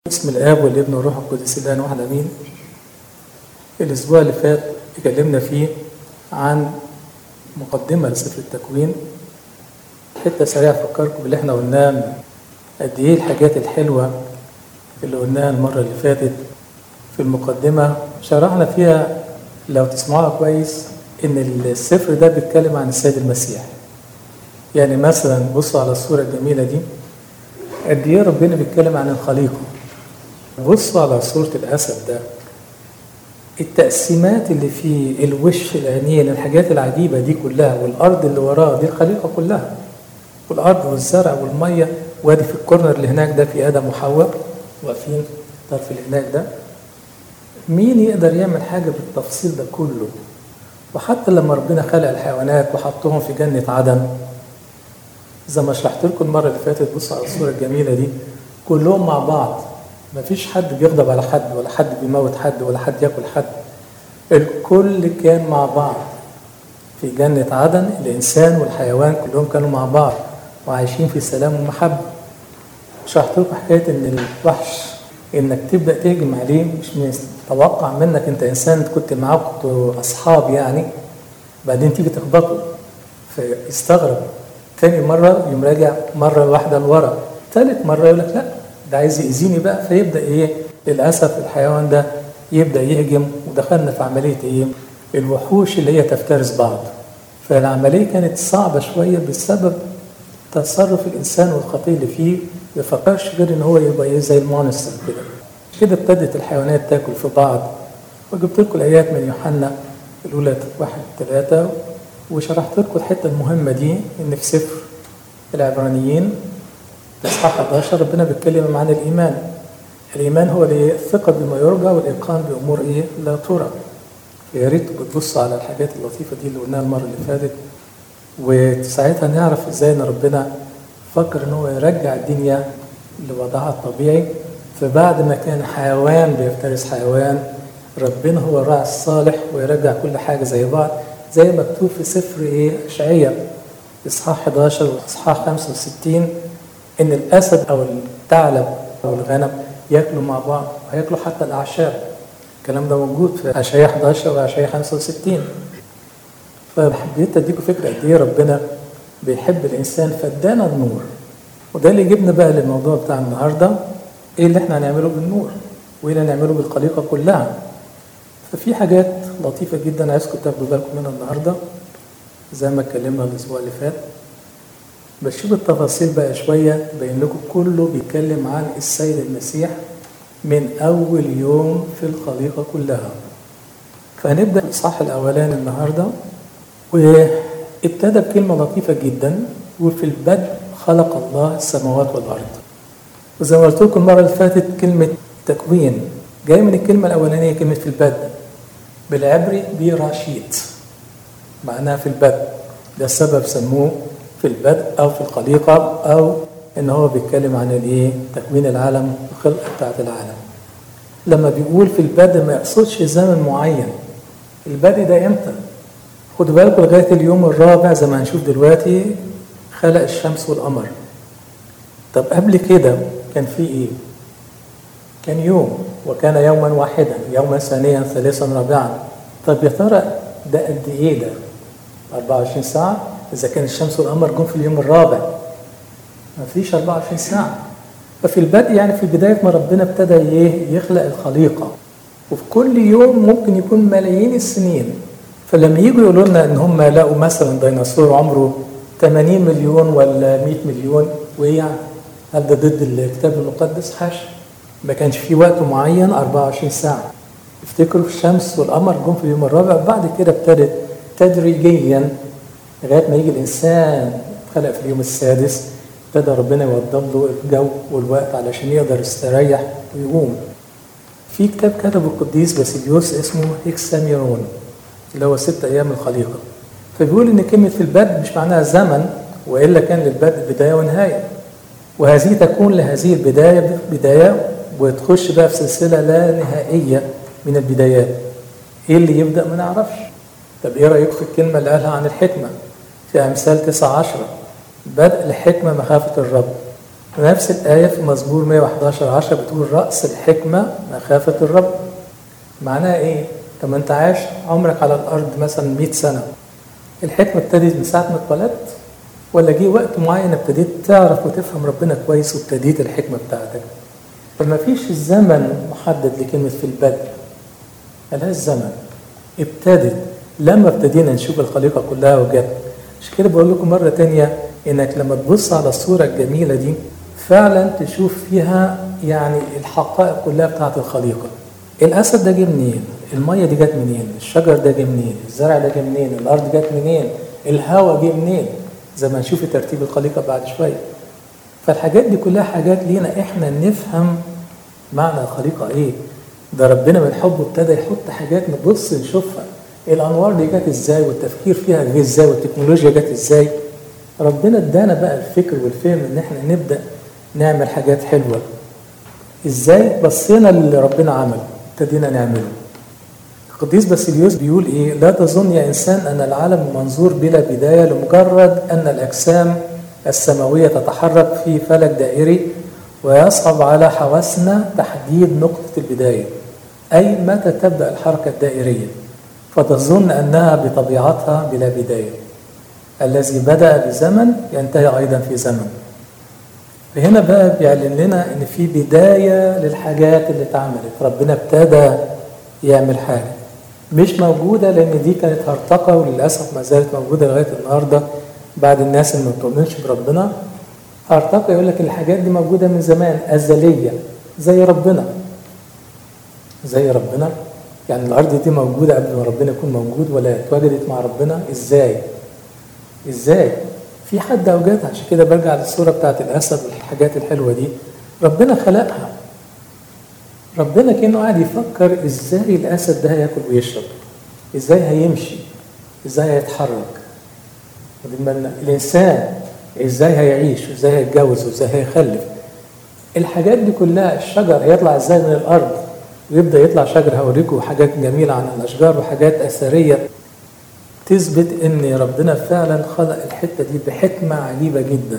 بسم الاب والابن والروح القدس الان واحد امين الاسبوع اللي فات اتكلمنا فيه عن مقدمه لسفر التكوين حته سريعه افكركم باللي احنا قلناه قد ايه الحاجات الحلوه اللي قلناها المره اللي فاتت في المقدمه شرحنا فيها لو تسمعوها كويس ان السفر ده بيتكلم عن السيد المسيح يعني مثلا بصوا على الصوره الجميله دي قد ايه ربنا بيتكلم عن الخليقه بصوا على صورة الأسد ده التقسيمات اللي فيه الوش العينين الحاجات العجيبة دي كلها والأرض اللي وراه دي الخليقة كلها والأرض والزرع والمية وادي في الكورنر اللي هناك ده في آدم وحواء واقفين الطرف اللي هناك ده مين يقدر يعمل حاجة بالتفصيل ده كله وحتى لما ربنا خلق الحيوانات وحطهم في جنة عدن زي ما شرحت لكم المرة اللي فاتت بصوا على الصورة الجميلة دي كلهم مع بعض ما فيش حد بيغضب على حد ولا حد بيموت حد ولا حد ياكل حد الكل كان مع بعض في جنة عدن الإنسان والحيوان كلهم كانوا مع بعض وعايشين في سلام ومحبة شرحت لكم حكاية إن الوحش إنك تبدأ تهجم عليه مش متوقع منك أنت إنسان كنت معاه كنتوا أصحاب يعني بعدين تيجي تخبطه فيستغرب تاني مرة يقوم راجع مرة واحدة لورا تالت مرة يقول لك لأ ده عايز يأذيني بقى فيبدأ إيه للأسف الحيوان ده يبدأ يهجم ودخلنا في عملية إيه الوحوش اللي هي تفترس بعض فالعملية كانت صعبة شوية بسبب تصرف الإنسان والخطية اللي فيه ما يفكرش غير إن هو يبقى إيه زي المونستر كده كده ابتدت الحيوانات تاكل في بعض وجبت لكم الآيات من يوحنا الأولى واحد ثلاثة وشرحت لكم الحتة المهمة دي إن في سفر العبرانيين اصحاح 11 ربنا بيتكلم عن الايمان الايمان هو الثقه بما يرجى والايقان بامور ايه لا ترى يا ريت بتبصوا على الحاجات اللطيفه دي اللي قلناها المره اللي فاتت وساعتها نعرف ازاي ان ربنا فكر ان هو يرجع الدنيا لوضعها الطبيعي فبعد ما كان حيوان بيفترس حيوان ربنا هو الراعي الصالح ويرجع كل حاجه زي بعض زي ما مكتوب في سفر ايه اشعياء اصحاح 11 واصحاح 65 ان الاسد او الثعلب او الغنم ياكلوا مع بعض وهياكلوا حتى الاعشاب الكلام ده موجود في اشعياء 11 واشعياء 65 فحبيت اديكم فكره قد ايه ربنا بيحب الانسان فادانا النور وده اللي جبنا بقى للموضوع بتاع النهارده ايه اللي احنا هنعمله بالنور وايه اللي هنعمله بالخليقه كلها ففي حاجات لطيفه جدا عايزكم تاخدوا بالكم منها النهارده زي ما اتكلمنا الاسبوع اللي فات بشوف التفاصيل بقى شوية بين لكم كله بيتكلم عن السيد المسيح من أول يوم في الخليقة كلها فهنبدأ الإصحاح الأولاني النهاردة وابتدى بكلمة لطيفة جدا وفي البدء خلق الله السماوات والأرض وزي ما قلت لكم المرة اللي فاتت كلمة تكوين جاية من الكلمة الأولانية كلمة في البدء بالعبري براشيت معناها في البدء ده السبب سموه في البدء او في الخليقه او ان هو بيتكلم عن الايه تكوين العالم الخلقه بتاعت العالم لما بيقول في البدء ما يقصدش زمن معين البدء ده امتى خدوا بالكم لغايه اليوم الرابع زي ما هنشوف دلوقتي خلق الشمس والقمر طب قبل كده كان في ايه كان يوم وكان يوما واحدا يوما ثانيا ثالثا رابعا طب يا ترى ده قد ايه ده 24 ساعه إذا كان الشمس والقمر جم في اليوم الرابع ما فيش 24 ساعة ففي البدء يعني في بداية ما ربنا ابتدى يخلق الخليقة وفي كل يوم ممكن يكون ملايين السنين فلما يجوا يقولوا لنا ان هم لقوا مثلا ديناصور عمره 80 مليون ولا 100 مليون وايه يعني؟ هل ده ضد الكتاب المقدس؟ حاشا ما كانش في وقت معين 24 ساعة افتكروا الشمس والقمر جم في اليوم الرابع بعد كده ابتدت تدريجيا لغايه ما يجي الانسان خلق في اليوم السادس ابتدى ربنا يوضب له الجو والوقت علشان يقدر يستريح ويقوم. في كتاب كتبه القديس باسيليوس اسمه هيكساميرون اللي هو ست ايام الخليقه. فبيقول ان كلمه في البدء مش معناها زمن والا كان للبدء بدايه ونهايه. وهذه تكون لهذه البدايه بدايه وتخش بقى في سلسله لا نهائيه من البدايات. ايه اللي يبدا ما نعرفش. طب ايه رايك في الكلمه اللي قالها عن الحكمه؟ في أمثال تسعة عشرة بدء الحكمة مخافة الرب ونفس الآية في مزمور 111 10 بتقول رأس الحكمة مخافة الرب معناها إيه؟ طب أنت عايش عمرك على الأرض مثلا 100 سنة الحكمة ابتدت من ساعة ما اتولدت ولا جه وقت معين ابتديت تعرف وتفهم ربنا كويس وابتديت الحكمة بتاعتك فما فيش زمن محدد لكلمة في البدء ملهاش زمن ابتدت لما ابتدينا نشوف الخليقة كلها وجت عشان كده بقول لكم مرة تانية انك لما تبص على الصورة الجميلة دي فعلا تشوف فيها يعني الحقائق كلها بتاعت الخليقة الأسد ده جه منين؟ المية دي جت منين؟ الشجر ده جه منين؟ الزرع ده جه منين؟ الأرض جت منين؟ الهواء جه منين؟ زي ما نشوف ترتيب الخليقة بعد شوية فالحاجات دي كلها حاجات لينا احنا نفهم معنى الخليقة ايه ده ربنا من حبه ابتدى يحط حاجات نبص نشوفها الانوار دي جت ازاي والتفكير فيها جه ازاي والتكنولوجيا جت ازاي ربنا ادانا بقى الفكر والفهم ان احنا نبدا نعمل حاجات حلوه ازاي بصينا للي ربنا عمله ابتدينا نعمله القديس باسيليوس بيقول ايه لا تظن يا انسان ان العالم منظور بلا بدايه لمجرد ان الاجسام السماويه تتحرك في فلك دائري ويصعب على حواسنا تحديد نقطه البدايه اي متى تبدا الحركه الدائريه فتظن انها بطبيعتها بلا بدايه الذي بدا بزمن ينتهي ايضا في زمن فهنا بقى بيعلن لنا ان في بدايه للحاجات اللي اتعملت ربنا ابتدى يعمل حاجه مش موجوده لان دي كانت هرطقه وللاسف ما زالت موجوده لغايه النهارده بعد الناس اللي ما بتؤمنش بربنا هرطقه يقول لك الحاجات دي موجوده من زمان ازليه زي ربنا زي ربنا يعني الارض دي موجوده قبل ما ربنا يكون موجود ولا اتوجدت مع ربنا ازاي ازاي في حد اوجدها عشان كده برجع للصوره بتاعت الاسد والحاجات الحلوه دي ربنا خلقها ربنا كانه قاعد يفكر ازاي الاسد ده هياكل ويشرب ازاي هيمشي ازاي هيتحرك الانسان ازاي هيعيش وازاي هيتجوز وازاي هيخلف الحاجات دي كلها الشجر هيطلع ازاي من الارض ويبدا يطلع شجر هوريكم حاجات جميله عن الاشجار وحاجات اثريه تثبت ان ربنا فعلا خلق الحته دي بحكمه عجيبه جدا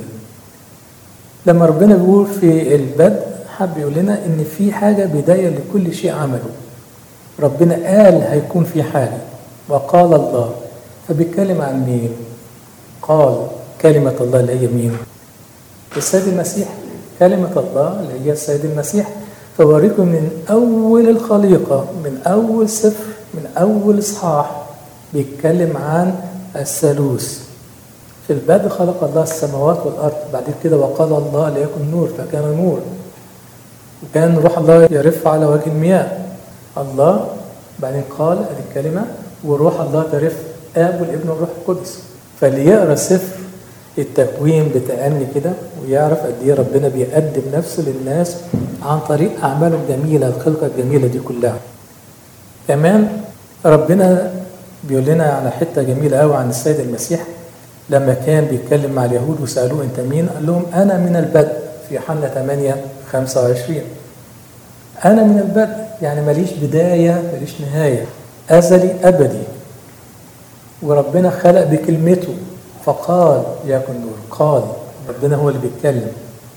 لما ربنا بيقول في البدء حب يقول لنا ان في حاجه بدايه لكل شيء عمله ربنا قال هيكون في حاجه وقال الله فبيتكلم عن مين قال كلمه الله اللي هي مين السيد المسيح كلمه الله اللي هي السيد المسيح فوريكم من اول الخليقه من اول سفر من اول اصحاح بيتكلم عن الثالوث في البدء خلق الله السماوات والارض بعد كده وقال الله ليكن نور فكان نور وكان روح الله يرف على وجه المياه الله بعدين قال ادي الكلمه وروح الله ترف اب والابن والروح القدس فاللي يقرا سفر التكوين بتأني كده ويعرف قد ايه ربنا بيقدم نفسه للناس عن طريق اعماله الجميله الخلقه الجميله دي كلها كمان ربنا بيقول لنا على حته جميله قوي عن السيد المسيح لما كان بيتكلم مع اليهود وسالوه انت مين؟ قال لهم انا من البدء في يوحنا 8 25 انا من البدء يعني ماليش بدايه ماليش نهايه ازلي ابدي وربنا خلق بكلمته فقال يكن نور قال ربنا هو اللي بيتكلم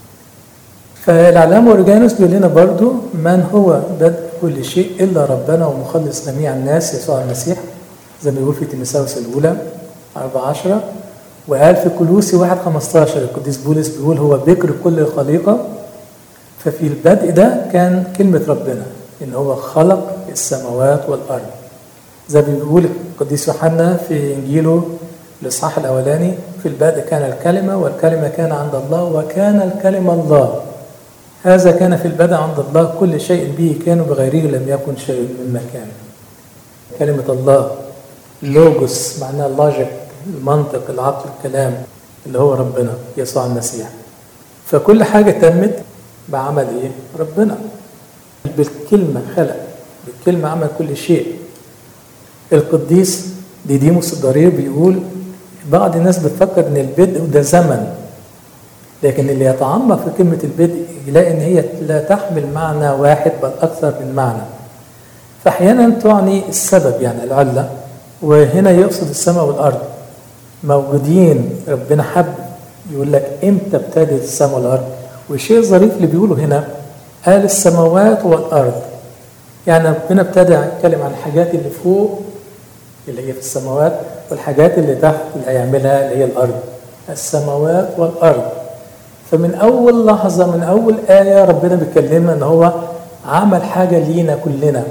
فالعلامة اورجانوس بيقول لنا برضو من هو بدء كل شيء الا ربنا ومخلص جميع الناس يسوع المسيح زي ما بيقول في تيموثاوس الاولى 14 وقال في كلوسي 1 15 القديس بولس بيقول هو بكر كل الخليقه ففي البدء ده كان كلمه ربنا ان هو خلق السماوات والارض زي ما بيقول القديس يوحنا في انجيله الاصحاح الاولاني في البدء كان الكلمه والكلمه كان عند الله وكان الكلمه الله هذا كان في البدء عند الله كل شيء به كان وبغيره لم يكن شيء مما كان كلمه الله لوجوس معناها اللوجيك المنطق العقل الكلام اللي هو ربنا يسوع المسيح فكل حاجة تمت بعمل ايه ربنا بالكلمة خلق بالكلمة عمل كل شيء القديس ديديموس الضرير بيقول بعض الناس بتفكر ان البدء ده زمن لكن اللي يتعمق في كلمة البدء يلاقي ان هي لا تحمل معنى واحد بل اكثر من معنى فاحيانا تعني السبب يعني العله وهنا يقصد السماء والارض موجودين ربنا حب يقول لك امتى ابتدت السماء والارض والشيء الظريف اللي بيقوله هنا قال السماوات والأرض يعني ربنا ابتدى يتكلم عن الحاجات اللي فوق اللي هي في السماوات والحاجات اللي تحت اللي هيعملها اللي هي الأرض السماوات والأرض فمن أول لحظة من أول آية ربنا بيكلمنا إن هو عمل حاجة لينا كلنا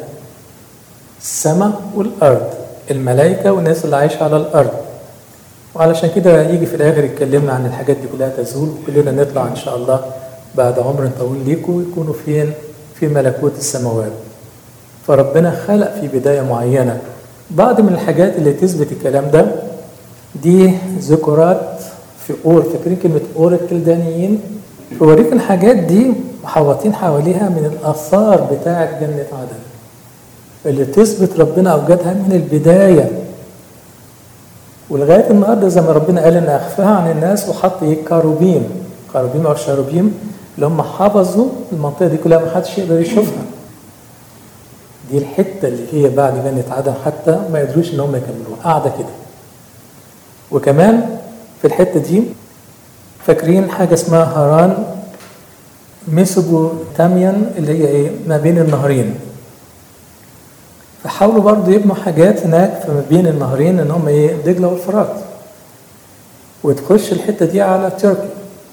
السماء والأرض الملائكة والناس اللي عايشة على الأرض وعلشان كده يجي في الآخر يتكلمنا عن الحاجات دي كلها تزول وكلنا نطلع إن شاء الله بعد عمر طويل ليكم ويكونوا فين في ملكوت السماوات فربنا خلق في بداية معينة بعض من الحاجات اللي تثبت الكلام ده دي ذكرات في أور فاكرين كلمة أور الكلدانيين فوريك الحاجات دي محوطين حواليها من الآثار بتاعة جنة عدن اللي تثبت ربنا أوجدها من البداية ولغاية النهاردة زي ما ربنا قال إن أخفاها عن الناس وحط إيه كاروبيم كاروبيم أو شاروبيم اللي هم حفظوا المنطقة دي كلها ما حدش يقدر يشوفها دي الحتة اللي هي بعد جنة عدن حتى ما يقدروش إن هم يكملوها قاعدة كده وكمان في الحتة دي فاكرين حاجة اسمها هران ميسوبوتاميان اللي هي ايه ما بين النهرين فحاولوا برضو يبنوا حاجات هناك فما بين النهرين ان هم ايه دجلة والفرات وتخش الحتة دي على تركيا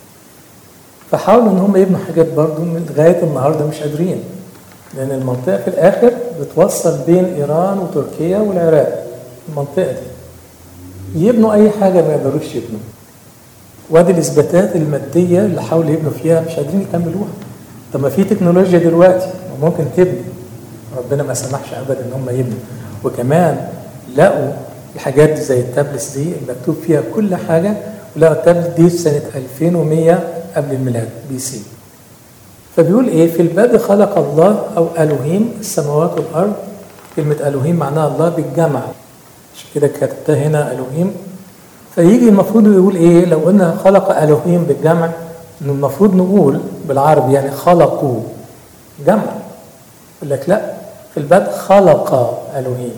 فحاولوا ان هم يبنوا حاجات برضو من لغاية النهاردة مش قادرين لان المنطقة في الاخر بتوصل بين ايران وتركيا والعراق المنطقة دي يبنوا اي حاجة ما يقدروش يبنوا وادي الاثباتات الماديه اللي حاولوا يبنوا فيها مش قادرين يكملوها طب ما في تكنولوجيا دلوقتي ممكن تبني ربنا ما سمحش ابدا ان هم يبنوا وكمان لقوا الحاجات دي زي التابلس دي مكتوب فيها كل حاجه ولقوا التابلت دي في سنه 2100 قبل الميلاد بي سي فبيقول ايه في البدء خلق الله او الوهيم السماوات والارض كلمه الوهيم معناها الله بالجمع عشان كده كتبتها هنا الوهيم فيجي المفروض يقول ايه لو قلنا خلق الوهيم بالجمع انه المفروض نقول بالعربي يعني خلقوا جمع يقول لك لا في البدء خلق الوهيم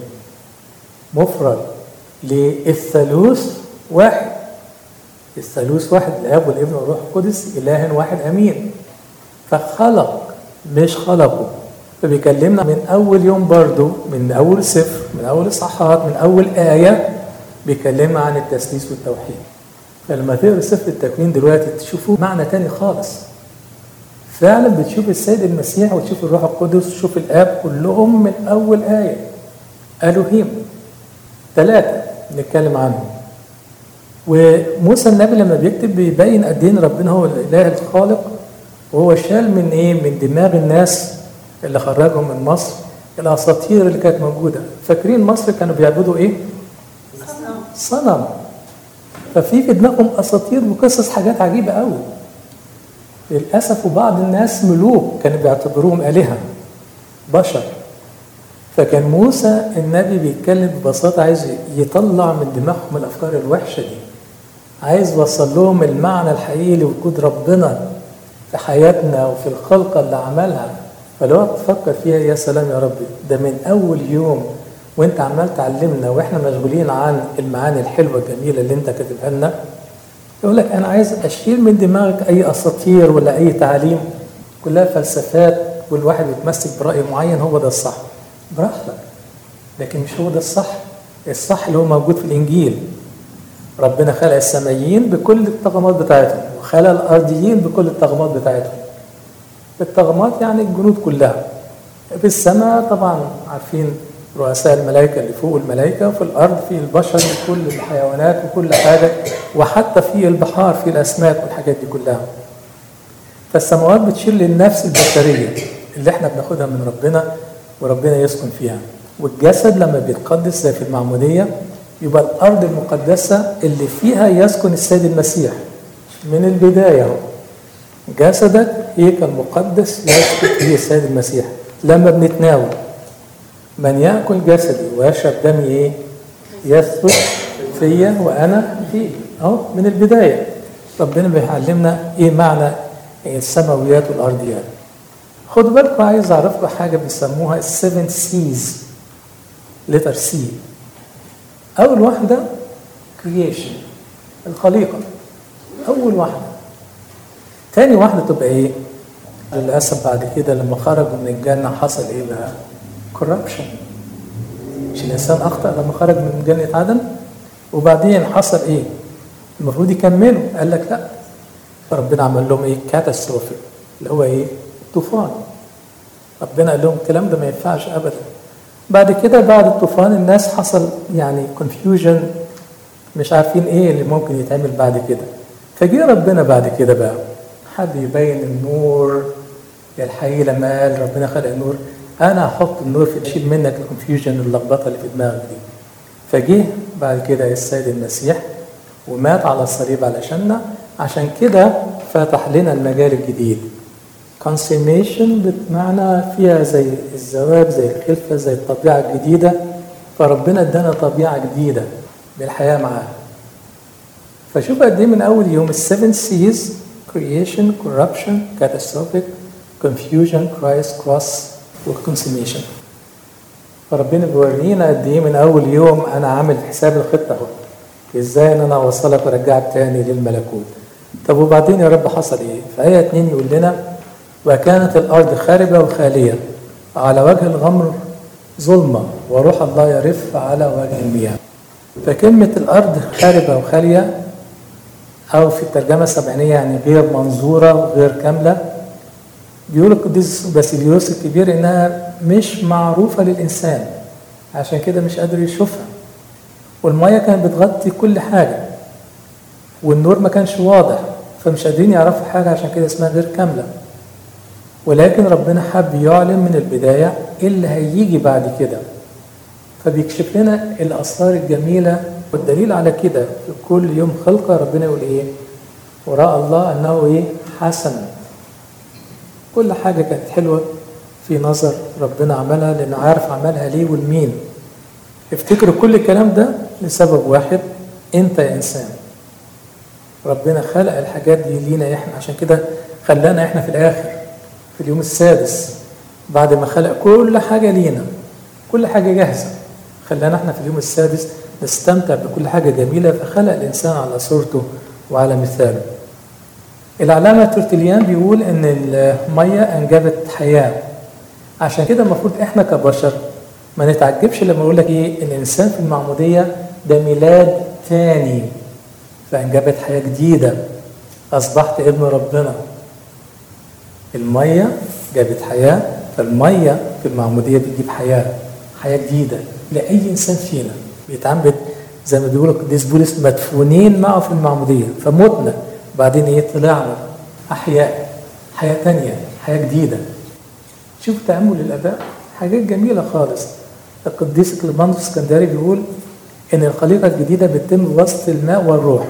مفرد للثالوث واحد الثالوث واحد الاب والابن والروح القدس اله واحد امين فخلق مش خلقوا فبيكلمنا من اول يوم برضو من اول سفر من اول اصحاحات من اول ايه بيكلمنا عن التثليث والتوحيد فلما تقرا سفر التكوين دلوقتي تشوفوا معنى تاني خالص فعلا بتشوف السيد المسيح وتشوف الروح القدس وتشوف الاب كلهم من اول ايه الوهيم ثلاثه نتكلم عنهم وموسى النبي لما بيكتب بيبين قد ايه ربنا هو الاله الخالق وهو شال من ايه من دماغ الناس اللي خرجهم من مصر الاساطير اللي كانت موجوده فاكرين مصر كانوا بيعبدوا ايه صنم ففي في دماغهم اساطير وقصص حاجات عجيبه قوي للاسف وبعض الناس ملوك كانوا بيعتبروهم الهه بشر فكان موسى النبي بيتكلم ببساطه عايز يطلع من دماغهم الافكار الوحشه دي عايز يوصل لهم المعنى الحقيقي لوجود ربنا في حياتنا وفي الخلقه اللي عملها فلو تفكر فيها يا سلام يا ربي ده من اول يوم وانت عمال تعلمنا واحنا مشغولين عن المعاني الحلوه الجميله اللي انت كاتبها لنا يقول لك انا عايز اشيل من دماغك اي اساطير ولا اي تعاليم كلها فلسفات والواحد بيتمسك براي معين هو ده الصح براحتك لكن مش هو ده الصح الصح اللي هو موجود في الانجيل ربنا خلق السمايين بكل الطغمات بتاعتهم وخلق الارضيين بكل الطغمات بتاعتهم الطغمات يعني الجنود كلها في السماء طبعا عارفين رؤساء الملائكة اللي فوق الملائكة وفي الأرض في البشر وكل الحيوانات وكل حاجة وحتى في البحار في الأسماك والحاجات دي كلها فالسماوات بتشير للنفس البشرية اللي احنا بناخدها من ربنا وربنا يسكن فيها والجسد لما بيتقدس زي في المعمودية يبقى الأرض المقدسة اللي فيها يسكن السيد المسيح من البداية اهو جسدك هيكل مقدس يسكن فيه السيد المسيح لما بنتناول من يأكل جسدي ويشرب دمي إيه؟ يثبت فيا وأنا فيه أهو من البداية ربنا بيعلمنا إيه معنى السماويات والأرضيات خدوا بالكم عايز أعرفكم حاجة بيسموها السيفن سيز لتر سي أول واحدة كرييشن الخليقة أول واحدة تاني واحدة تبقى ايه للأسف بعد كده لما خرجوا من الجنة حصل ايه بقى corruption مش الإنسان أخطأ لما خرج من جنة عدن وبعدين حصل ايه المفروض يكملوا قال لك لا فربنا عمل لهم ايه كاتاستروفي اللي هو ايه طوفان ربنا قال لهم الكلام ده ما ينفعش ابدا بعد كده بعد الطوفان الناس حصل يعني كونفيوجن مش عارفين ايه اللي ممكن يتعمل بعد كده فجه ربنا بعد كده بقى حب يبين النور الحقيقي لما قال ربنا خلق النور انا هحط النور في اشيل منك الكونفيوجن اللخبطه اللي في دماغك دي فجه بعد كده السيد المسيح ومات على الصليب علشاننا عشان كده فتح لنا المجال الجديد consummation بمعنى فيها زي الزواج زي الخلفة زي الطبيعة الجديدة فربنا ادانا طبيعة جديدة بالحياة معاه فشوف قد ايه من اول يوم السفن سيز creation corruption catastrophic confusion Christ cross والconsummation فربنا بيورينا قد ايه من اول يوم انا عامل حساب الخطه اهو ازاي ان انا اوصلك وارجعك تاني للملكوت طب وبعدين يا رب حصل ايه في ايه اتنين يقول لنا وكانت الارض خاربه وخاليه على وجه الغمر ظلمه وروح الله يرف على وجه المياه فكلمه الارض خاربه وخاليه او في الترجمه السبعينيه يعني غير منظوره وغير كامله بيقول القديس باسيليوس الكبير انها مش معروفه للانسان عشان كده مش قادر يشوفها والميه كانت بتغطي كل حاجه والنور ما كانش واضح فمش قادرين يعرفوا حاجه عشان كده اسمها غير كامله ولكن ربنا حب يعلن من البدايه ايه اللي هيجي بعد كده فبيكشف لنا الاسرار الجميله والدليل على كده في كل يوم خلقه ربنا يقول ايه وراء الله انه ايه حسن كل حاجة كانت حلوة في نظر ربنا عملها لأنه عارف عملها ليه والمين افتكروا كل الكلام ده لسبب واحد انت يا انسان ربنا خلق الحاجات دي لينا احنا عشان كده خلانا احنا في الاخر في اليوم السادس بعد ما خلق كل حاجة لينا كل حاجة جاهزة خلانا احنا في اليوم السادس نستمتع بكل حاجة جميلة فخلق الإنسان على صورته وعلى مثاله العلامة ترتليان بيقول إن المية أنجبت حياة عشان كده المفروض إحنا كبشر ما نتعجبش لما أقول لك إيه إن الإنسان في المعمودية ده ميلاد تاني فأنجبت حياة جديدة أصبحت ابن ربنا المية جابت حياة فالمية في المعمودية بتجيب حياة حياة جديدة لأي إنسان فينا بيتعمد زي ما بيقول القديس بولس مدفونين معه في المعمودية فمتنا بعدين ايه طلعنا احياء حياه تانية حياه جديده شوف تامل الاباء حاجات جميله خالص القديس كليماندوس الاسكندري بيقول ان الخليقه الجديده بتتم بواسطه الماء والروح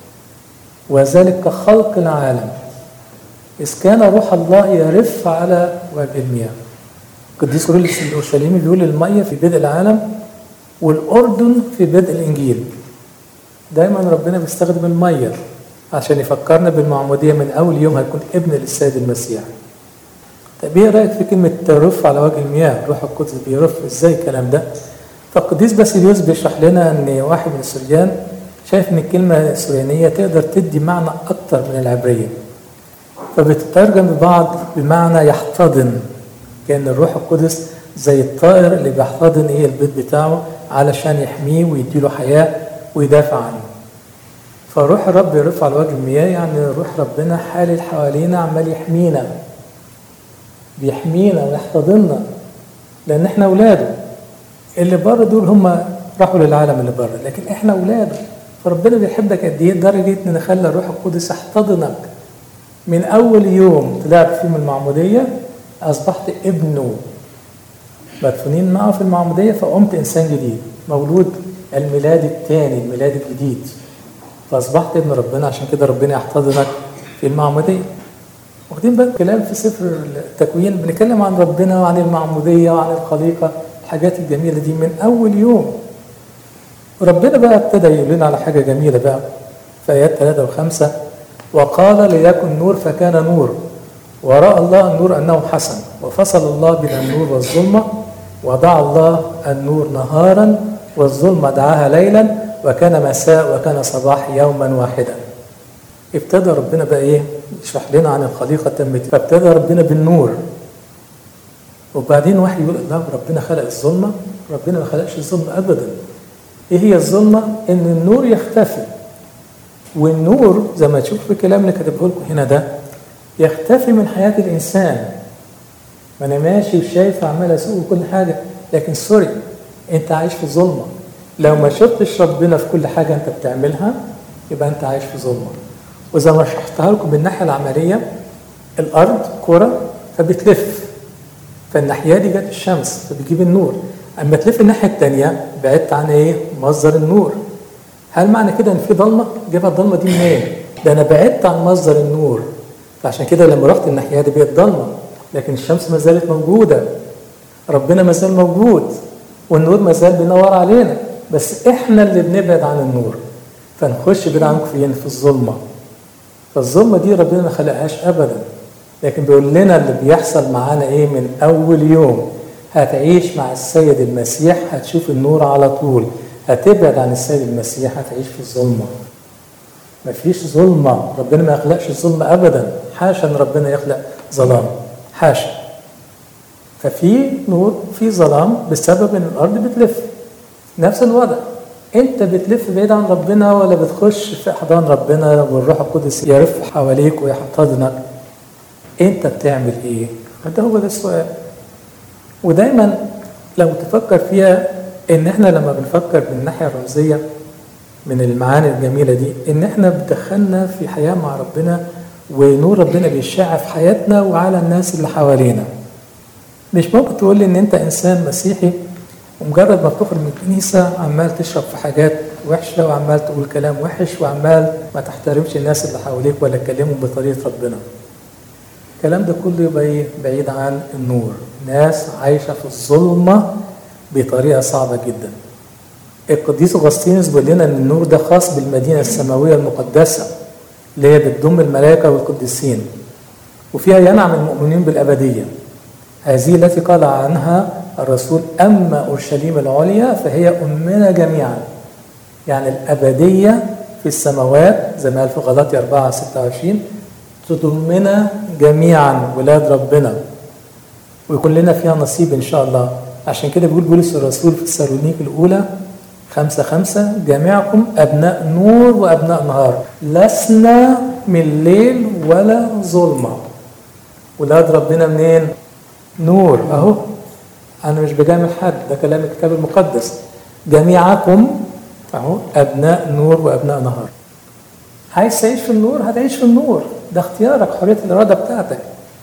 وذلك كخلق العالم اذ كان روح الله يرف على وجه المياه القديس كوريلوس الاورشليمي بيقول الميه في بدء العالم والاردن في بدء الانجيل دايما ربنا بيستخدم الميه عشان يفكرنا بالمعمودية من أول يوم هيكون ابن للسيد المسيح طب ايه رأيك في كلمة ترف على وجه المياه روح القدس بيرف ازاي الكلام ده فالقديس باسيليوس بيشرح لنا ان واحد من السريان شايف ان الكلمة السريانية تقدر تدي معنى أكتر من العبرية فبتترجم ببعض بمعنى يحتضن كأن الروح القدس زي الطائر اللي بيحتضن ايه البيت بتاعه علشان يحميه ويديله حياة ويدافع عنه فروح الرب يرفع على وجه المياه يعني روح ربنا حالل حوالينا عمال يحمينا بيحمينا ويحتضننا لان احنا اولاده اللي بره دول هم راحوا للعالم اللي بره لكن احنا اولاده فربنا بيحبك قد ايه لدرجه ان خلى الروح القدس يحتضنك من اول يوم طلعت فيه من المعموديه اصبحت ابنه مدفونين معه في المعموديه فقمت انسان جديد مولود الميلاد الثاني الميلاد الجديد فاصبحت ابن ربنا عشان كده ربنا يحتضنك في المعموديه واخدين بالك كلام في سفر التكوين بنتكلم عن ربنا وعن المعموديه وعن الخليقه الحاجات الجميله دي من اول يوم ربنا بقى ابتدى يقول لنا على حاجه جميله بقى في ايات ثلاثه وخمسه وقال ليكن نور فكان نور وراى الله النور انه حسن وفصل الله بين النور والظلمه ودعا الله النور نهارا والظلمه دعاها ليلا وكان مساء وكان صباح يوما واحدا ابتدى ربنا بقى ايه يشرح لنا عن الخليقة تمت فابتدى ربنا بالنور وبعدين واحد يقول لا ربنا خلق الظلمة ربنا ما خلقش الظلمة أبدا إيه هي الظلمة؟ إن النور يختفي والنور زي ما تشوف في الكلام اللي كاتبه لكم هنا ده يختفي من حياة الإنسان ما أنا ماشي وشايف عمال أسوق وكل حاجة لكن سوري أنت عايش في ظلمة لو ما شفتش ربنا في كل حاجة أنت بتعملها يبقى أنت عايش في ظلمة وزي ما شرحتها لكم بالناحية العملية الأرض كرة فبتلف فالناحية دي جت الشمس فبتجيب النور أما تلف الناحية التانية بعدت عن إيه؟ مصدر النور هل معنى كده إن في ضلمة؟ جابها الضلمة دي منين؟ ده أنا بعدت عن مصدر النور فعشان كده لما رحت الناحية دي بقت ضلمة لكن الشمس ما زالت موجودة ربنا ما زال موجود والنور ما زال بينور علينا بس احنا اللي بنبعد عن النور فنخش بعيد عنكم فين في الظلمة فالظلمة دي ربنا ما خلقهاش أبدا لكن بيقول لنا اللي بيحصل معانا ايه من أول يوم هتعيش مع السيد المسيح هتشوف النور على طول هتبعد عن السيد المسيح هتعيش في الظلمة مفيش ظلمة ربنا ما يخلقش الظلمة أبدا حاشا أن ربنا يخلق ظلام حاشا ففي نور في ظلام بسبب ان الارض بتلف نفس الوضع انت بتلف بعيد عن ربنا ولا بتخش في احضان ربنا والروح القدس يرف حواليك ويحتضنك انت بتعمل ايه ده هو ده السؤال ودايما لو تفكر فيها ان احنا لما بنفكر بالناحيه الرمزيه من المعاني الجميله دي ان احنا بدخلنا في حياه مع ربنا ونور ربنا بيشع في حياتنا وعلى الناس اللي حوالينا مش ممكن تقول لي ان انت انسان مسيحي ومجرد ما بتخرج من الكنيسه عمال تشرب في حاجات وحشه وعمال تقول كلام وحش وعمال ما تحترمش الناس اللي حواليك ولا تكلمهم بطريقه ربنا. الكلام ده كله يبقى ايه؟ بعيد عن النور، ناس عايشه في الظلمه بطريقه صعبه جدا. القديس اغسطينوس بيقول لنا ان النور ده خاص بالمدينه السماويه المقدسه اللي هي بتضم الملائكه والقديسين وفيها ينعم المؤمنين بالابديه. هذه التي قال عنها الرسول أما أورشليم العليا فهي أمنا جميعا يعني الأبدية في السماوات زي ما قال في غلاطي 4 26 تضمنا جميعا ولاد ربنا ويكون لنا فيها نصيب إن شاء الله عشان كده بيقول بولس الرسول في السالونيك الأولى خمسة خمسة جميعكم أبناء نور وأبناء نهار لسنا من ليل ولا ظلمة ولاد ربنا منين؟ نور اهو انا مش بجامل حد ده كلام الكتاب المقدس جميعكم اهو ابناء نور وابناء نهار عايز تعيش في النور هتعيش في النور ده اختيارك حريه الاراده بتاعتك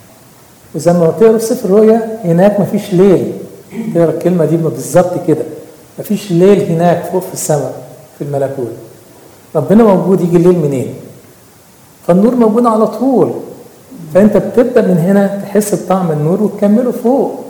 وزي ما تقرا في سفر الرؤيا هناك مفيش ليل تقرا الكلمه دي بالظبط كده مفيش ليل هناك فوق في السماء في الملكوت ربنا موجود يجي الليل منين فالنور موجود على طول فانت بتبدا من هنا تحس بطعم النور وتكمله فوق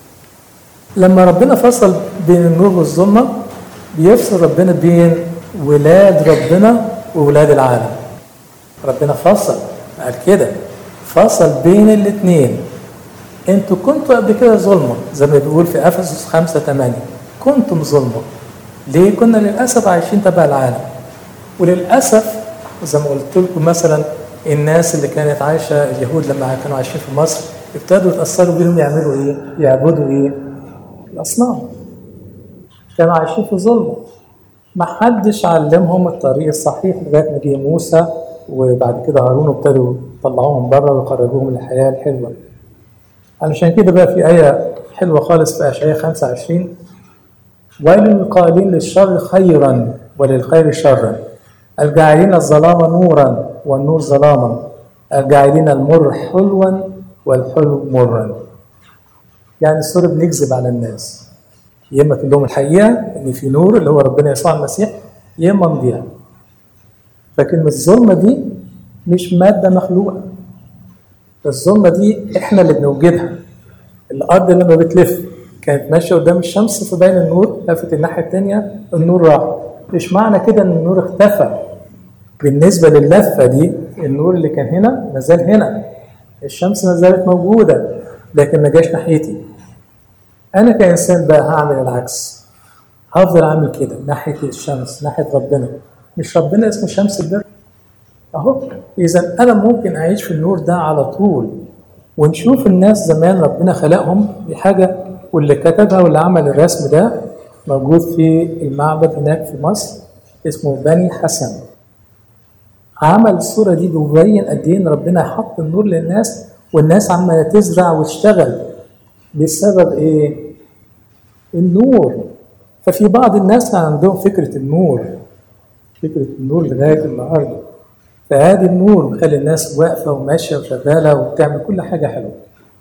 لما ربنا فصل بين النور والظلمه بيفصل ربنا بين ولاد ربنا وولاد العالم ربنا فصل قال كده فصل بين الاثنين انتوا كنتوا قبل كده ظلمه زي ما بيقول في افسس 5 8 كنتم ظلمه ليه كنا للاسف عايشين تبع العالم وللاسف زي ما قلت لكم مثلا الناس اللي كانت عايشه اليهود لما كانوا عايشين في مصر ابتدوا يتاثروا بيهم يعملوا ايه؟ يعبدوا ايه؟ الاصنام. كانوا عايشين في ظلمه. ما حدش علمهم الطريق الصحيح لغايه ما جه موسى وبعد كده هارون وابتدوا يطلعوهم بره ويخرجوهم للحياه الحلوه. علشان كده بقى في ايه حلوه خالص في اشعياء 25 ويل للقائلين للشر خيرا وللخير شرا الجاعلين الظلام نورا والنور ظلاما الجاعلين المر حلوا والحلو مرا يعني السورة بنكذب على الناس يا اما تقول لهم الحقيقه ان في نور اللي هو ربنا يسوع المسيح يا اما نضيع فكلمه الظلمه دي مش ماده مخلوقه الظلمه دي احنا اللي بنوجدها الارض لما بتلف كانت ماشيه قدام الشمس فبين النور لفت الناحيه الثانيه النور راح مش معنى كده ان النور اختفى بالنسبة للفة دي النور اللي كان هنا ما زال هنا الشمس ما زالت موجودة لكن ما جاش ناحيتي أنا كإنسان بقى هعمل العكس هفضل أعمل كده ناحية الشمس ناحية ربنا مش ربنا اسمه شمس البر اهو اذا انا ممكن اعيش في النور ده على طول ونشوف الناس زمان ربنا خلقهم دي حاجه واللي كتبها واللي عمل الرسم ده موجود في المعبد هناك في مصر اسمه بني حسن عمل الصوره دي بيبين قد ايه ان ربنا حط النور للناس والناس عماله تزرع وتشتغل بسبب ايه؟ النور ففي بعض الناس عندهم فكره النور فكره النور لغايه النهارده فهذه النور بيخلي الناس واقفه وماشيه وشغاله وبتعمل كل حاجه حلوه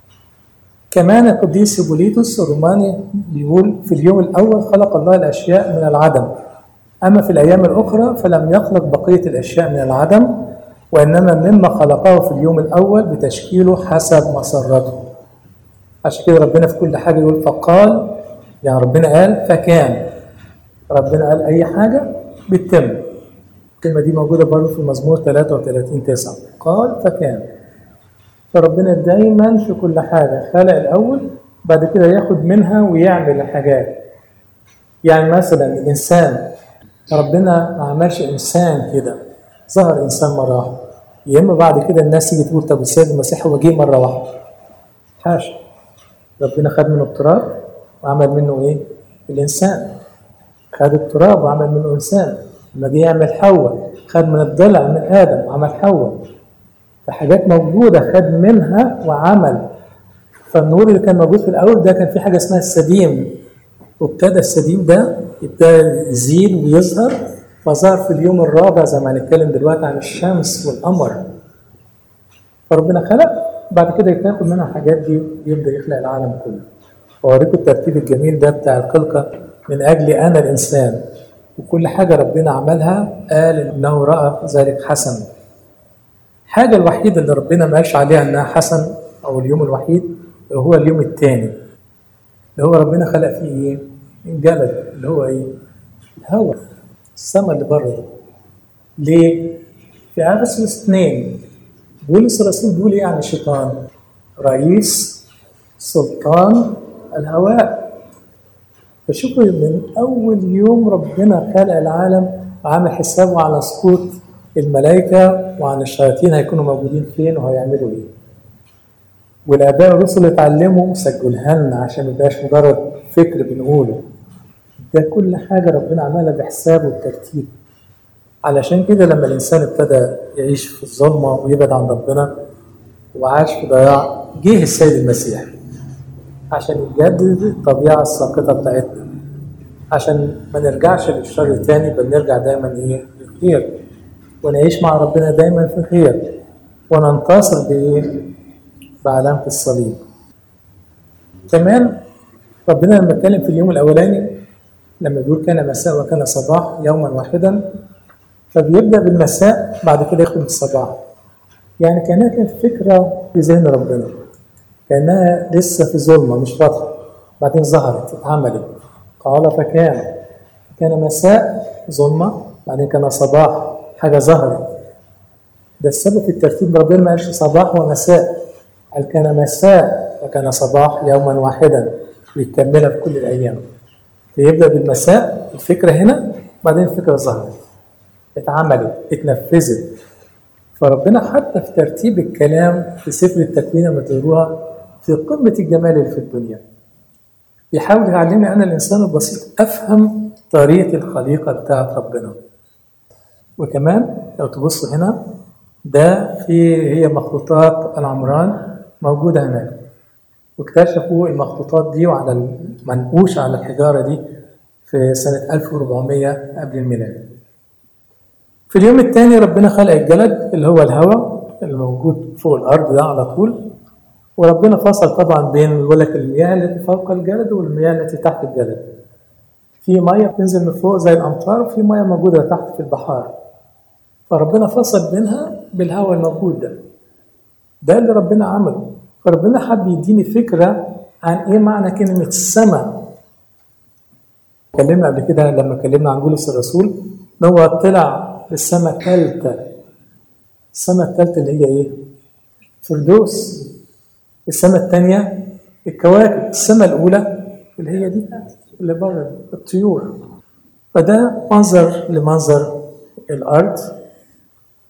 كمان القديس هيبوليتوس الروماني بيقول في اليوم الاول خلق الله الاشياء من العدم اما في الايام الاخرى فلم يخلق بقيه الاشياء من العدم وانما مما خلقه في اليوم الاول بتشكيله حسب مسرته عشان كده ربنا في كل حاجه يقول فقال يعني ربنا قال فكان ربنا قال اي حاجه بتتم الكلمه دي موجوده برضه في المزمور 33 9 قال فكان فربنا دايما في كل حاجه خلق الاول بعد كده ياخد منها ويعمل الحاجات يعني مثلا الانسان ربنا ما عملش انسان كده ظهر انسان مره واحده يا اما بعد كده الناس تيجي تقول طب السيد المسيح هو جه مره واحده حاشا ربنا خد منه التراب وعمل منه ايه؟ الانسان خد التراب وعمل منه انسان لما جه يعمل حواء خد من الضلع من ادم وعمل حواء فحاجات موجوده خد منها وعمل فالنور اللي كان موجود في الاول ده كان في حاجه اسمها السديم وابتدى السديم ده ابتدى يزيد ويظهر فظهر في اليوم الرابع زي ما هنتكلم دلوقتي عن الشمس والقمر فربنا خلق بعد كده يتاخد منها الحاجات دي يبدا يخلق العالم كله اوريكم الترتيب الجميل ده بتاع الخلقه من اجل انا الانسان وكل حاجه ربنا عملها قال انه راى ذلك حسن الحاجه الوحيده اللي ربنا ما قالش عليها انها حسن او اليوم الوحيد هو اليوم الثاني اللي هو ربنا خلق فيه ايه؟ الجلد اللي هو ايه؟ الهواء السماء اللي بره ده ليه؟ في افسس 2 بولس الرسول بيقول ايه عن الشيطان؟ رئيس سلطان الهواء فشوفوا من اول يوم ربنا خلق العالم وعامل حسابه على سقوط الملائكه وعن الشياطين هيكونوا موجودين فين وهيعملوا ايه. والاباء الرسل اتعلموا سجلها لنا عشان ما يبقاش مجرد فكر بنقوله. ده كل حاجه ربنا عملها بحساب وبترتيب. علشان كده لما الانسان ابتدى يعيش في الظلمه ويبعد عن ربنا وعاش في ضياع جه السيد المسيح عشان يجدد الطبيعه الساقطه بتاعتنا عشان ما نرجعش للشر تاني بل نرجع دايما ايه للخير ونعيش مع ربنا دايما في خير وننتصر بايه بعلامه الصليب كمان ربنا لما اتكلم في اليوم الاولاني لما بيقول كان مساء وكان صباح يوما واحدا فبيبدا بالمساء بعد كده يخرج الصباح يعني كانها كانت فكره في ذهن ربنا كانها لسه في ظلمه مش واضحه بعدين ظهرت اتعملت قال فكان كان مساء ظلمه بعدين كان صباح حاجه ظهرت ده السبب في الترتيب ربنا ما قالش صباح ومساء قال كان مساء وكان صباح يوما واحدا ويكملها في كل الايام فيبدا بالمساء الفكره هنا بعدين الفكره ظهرت اتعملت اتنفذت فربنا حتى في ترتيب الكلام في سفر التكوين لما تقروها في قمة الجمال اللي في الدنيا يحاول يعلمني أنا الإنسان البسيط أفهم طريقة الخليقة بتاعت ربنا وكمان لو تبصوا هنا ده في هي مخطوطات العمران موجودة هناك واكتشفوا المخطوطات دي وعلى المنقوش على الحجارة دي في سنة 1400 قبل الميلاد في اليوم الثاني ربنا خلق الجلد اللي هو الهواء اللي موجود فوق الارض ده على طول وربنا فصل طبعا بين يقول لك المياه التي فوق الجلد والمياه التي تحت الجلد في ميه بتنزل من فوق زي الامطار وفي ميه موجوده تحت في البحار فربنا فصل بينها بالهواء الموجود ده ده اللي ربنا عمله فربنا حب يديني فكره عن ايه معنى كلمه السماء اتكلمنا قبل كده لما اتكلمنا عن بولس الرسول ان هو طلع للسماء الثالثة السماء الثالثة اللي هي ايه؟ فردوس السماء الثانية الكواكب السماء الأولى اللي هي دي اللي بره الطيور فده منظر لمنظر الأرض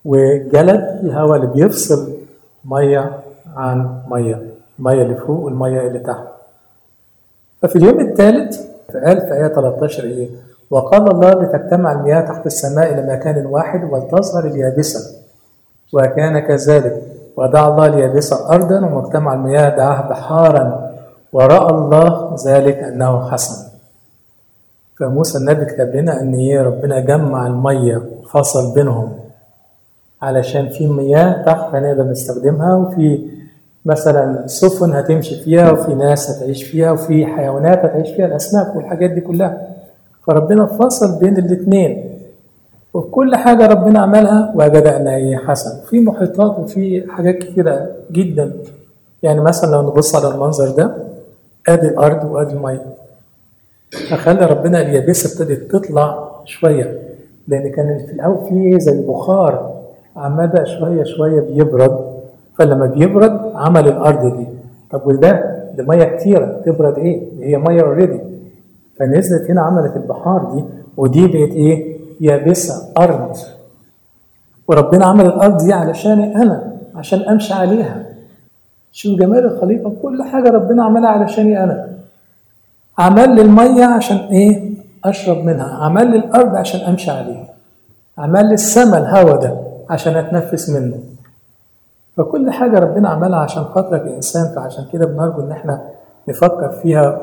وجلد الهواء اللي بيفصل ميه عن ميه الميه اللي فوق والميه اللي تحت ففي اليوم الثالث فقال في آية 13 إيه؟ وقال الله لتجتمع المياه تحت السماء إلى مكان واحد ولتظهر اليابسة وكان كذلك ودعا الله اليابسة أرضا ومجتمع المياه دعاها بحارا ورأى الله ذلك أنه حسن فموسى النبي كتب لنا أن إيه ربنا جمع المية فصل بينهم علشان في مياه تحت هنقدر نستخدمها وفي مثلا سفن هتمشي فيها وفي ناس هتعيش فيها وفي حيوانات هتعيش فيها الأسماك والحاجات دي كلها فربنا فصل بين الاثنين وفي كل حاجة ربنا عملها وجد أنها هي حسن في محيطات وفي حاجات كتيرة جدا يعني مثلا لو نبص على المنظر ده ادي الارض وادي الميه فخلى ربنا اليابسه ابتدت تطلع شويه لان كان في الاول في زي بخار عمال بقى شويه شويه بيبرد فلما بيبرد عمل الارض دي طب وده ده ميه كتيره تبرد ايه؟ هي ميه اوريدي فنزلت هنا عملت البحار دي ودي بقت ايه؟ يابسه ارض وربنا عمل الارض دي علشاني انا عشان امشي عليها شوف جمال الخليقه كل حاجه ربنا عملها علشاني انا عمل لي الميه عشان ايه؟ اشرب منها عمل لي الارض عشان امشي عليها عمل لي السماء الهواء ده عشان اتنفس منه فكل حاجة ربنا عملها عشان خاطرك إنسان فعشان كده بنرجو إن إحنا نفكر فيها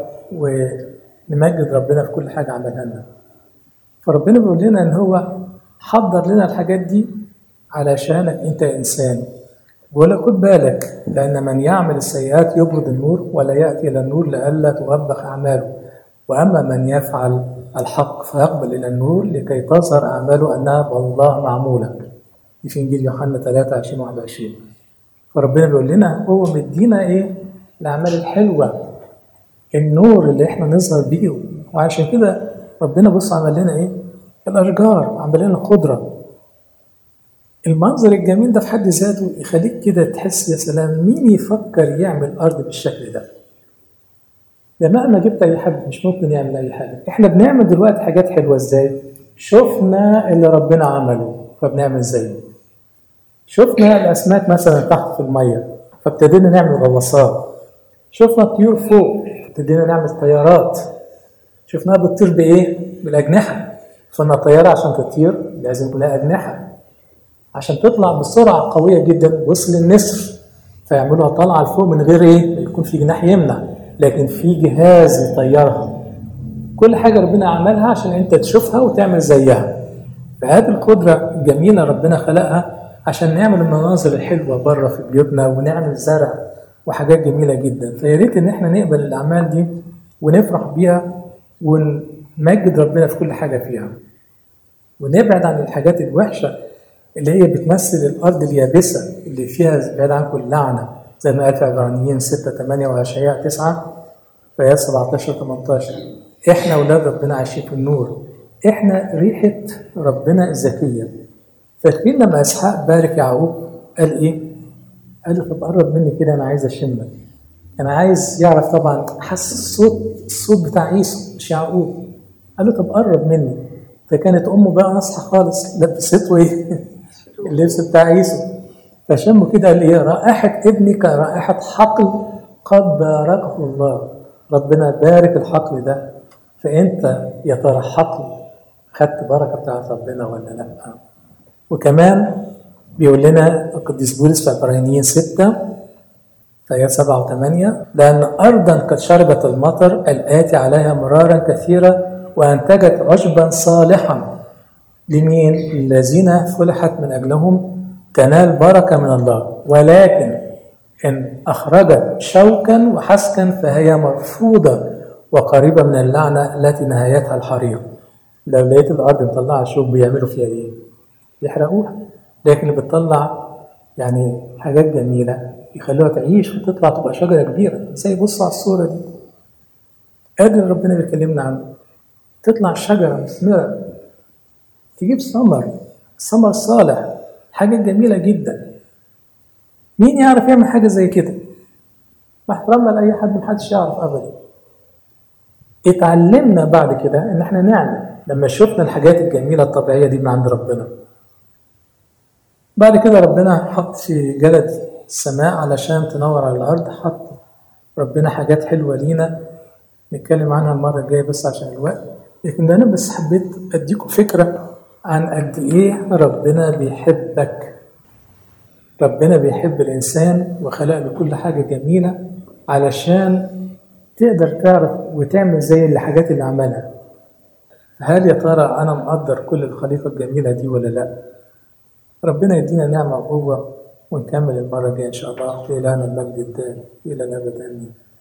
ونمجد ربنا في كل حاجة عملها لنا. فربنا بيقول لنا إن هو حضر لنا الحاجات دي علشانك أنت إنسان. بيقول لك خد بالك لأن من يعمل السيئات يبغض النور ولا يأتي إلى النور لئلا توبخ أعماله. وأما من يفعل الحق فيقبل إلى النور لكي تظهر أعماله أنها بالله معمولة. دي في إنجيل يوحنا 3 20 21. فربنا بيقول لنا هو مدينا ايه الاعمال الحلوه النور اللي احنا نظهر بيه وعشان كده ربنا بص عمل لنا ايه الاشجار عمل لنا خضره المنظر الجميل ده في حد ذاته يخليك كده تحس يا سلام مين يفكر يعمل الارض بالشكل ده ده مهما جبت اي حد مش ممكن يعمل اي حاجه احنا بنعمل دلوقتي حاجات حلوه ازاي شفنا اللي ربنا عمله فبنعمل زيه شفنا الاسماك مثلا تحت في الميه فابتدينا نعمل غواصات شفنا الطيور فوق ابتدينا نعمل طيارات شفناها بتطير بايه بالاجنحه فانا طياره عشان تطير لازم يكون لها اجنحه عشان تطلع بسرعه قويه جدا وصل النسر فيعملوها طالعه لفوق من غير ايه يكون في جناح يمنع لكن في جهاز يطيرها كل حاجه ربنا عملها عشان انت تشوفها وتعمل زيها فهذه القدره الجميله ربنا خلقها عشان نعمل المناظر الحلوة بره في بيوتنا ونعمل زرع وحاجات جميلة جدا فيا ريت إن إحنا نقبل الأعمال دي ونفرح بيها ونمجد ربنا في كل حاجة فيها ونبعد عن الحاجات الوحشة اللي هي بتمثل الأرض اليابسة اللي فيها بعيد عنكم اللعنة زي ما قال في عبرانيين 6 8 وأشعياء 9 في آيات 17 18 إحنا أولاد ربنا عايشين في النور إحنا ريحة ربنا الذكية فاكرين لما اسحاق بارك يعقوب قال ايه؟ قال له طب قرب مني كده انا عايز اشمك. انا عايز يعرف طبعا حس الصوت الصوت بتاع عيسو مش يعقوب. قال له طب قرب مني. فكانت امه بقى ناصحه خالص لبسته ايه؟ اللبس بتاع عيسو. فشمه كده قال ايه؟ رائحه ابنك رائحه حقل قد باركه الله. ربنا بارك الحقل ده فانت يا ترى حقل خدت بركه بتاعت ربنا ولا لا؟ وكمان بيقول لنا القديس بولس في عبرانيين 6 في آيات 7 و8 لأن أرضا قد شربت المطر الآتي عليها مرارا كثيرا وأنتجت عشبا صالحا لمين؟ الذين فلحت من أجلهم تنال بركة من الله ولكن إن أخرجت شوكا وحسكا فهي مرفوضة وقريبة من اللعنة التي نهايتها الحريق لو لقيت الأرض مطلعة شوك بيعملوا فيها إيه؟ يحرقوها لكن اللي بتطلع يعني حاجات جميلة يخلوها تعيش وتطلع تبقى شجرة كبيرة زي بص على الصورة دي ادي ربنا بيكلمنا عنه تطلع شجرة مثمرة تجيب ثمر ثمر صالح حاجة جميلة جدا مين يعرف يعمل حاجة زي كده؟ مع احترامنا لأي حد محدش يعرف أبدا اتعلمنا بعد كده إن احنا نعمل لما شفنا الحاجات الجميلة الطبيعية دي من عند ربنا بعد كده ربنا حط في جلد السماء علشان تنور على الأرض حط ربنا حاجات حلوة لينا نتكلم عنها المرة الجاية بس عشان الوقت لكن أنا بس حبيت أديكم فكرة عن قد إيه ربنا بيحبك ربنا بيحب الإنسان وخلق له كل حاجة جميلة علشان تقدر تعرف وتعمل زي الحاجات اللي عملها هل يا ترى أنا مقدر كل الخليقة الجميلة دي ولا لأ؟ ربنا يدينا نعمة وقوة ونكمل المرة الجاية إن شاء الله إلهنا المجد الدائم إلى الأبد آمين